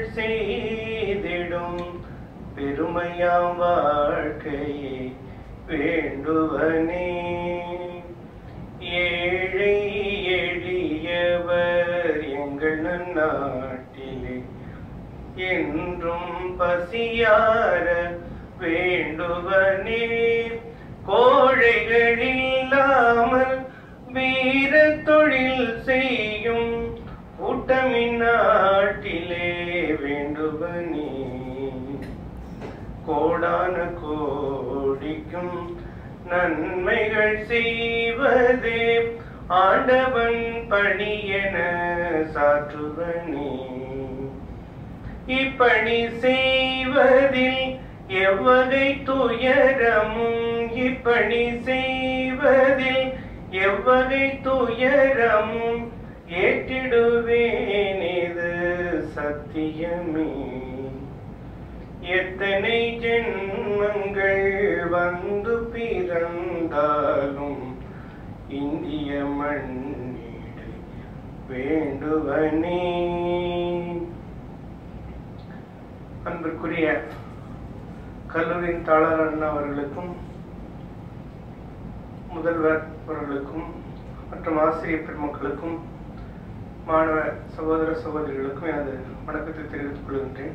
செய்திடும் பெருமையாம் வாழ்க்கையை வேண்டுவனே ஏழை எளியவர் எங்கள் நாட்டிலே என்றும் பசியார வேண்டுவனே கோழைகள் இல்லாமல் வீர தொழில் செய்யும் கூட்டமின் நாட்டிலே வேண்டுவனே கோடான கோடிக்கும் நன்மைகள் செய்வதே ஆண்டவன் பணியென சாற்றுவனே இப்பணி செய்வதில் எவ்வகை துயரமும் இப்பணி செய்வதில் எவ்வகை துயரமும் ஏற்றிடுவேன் இது சத்தியமே எத்தனை ஜென்மங்கள் வந்து பிறந்தாலும் இந்திய மண்ணீடு வேண்டுவனே அன்பிற்குரிய கல்லூரியின் தாளர் அண்ணா அவர்களுக்கும் முதல்வர் அவர்களுக்கும் மற்றும் ஆசிரியர் பெருமக்களுக்கும் மாணவ சகோதர சகோதரிகளுக்கும் எனது வணக்கத்தை தெரிவித்துக் கொள்கின்றேன்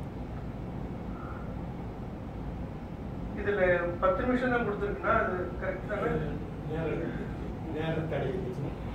இதுல பத்து நிமிஷம் தான் கொடுத்துருக்குன்னா அது கரெக்ட் தானே நேரம் தடை இருந்துச்சு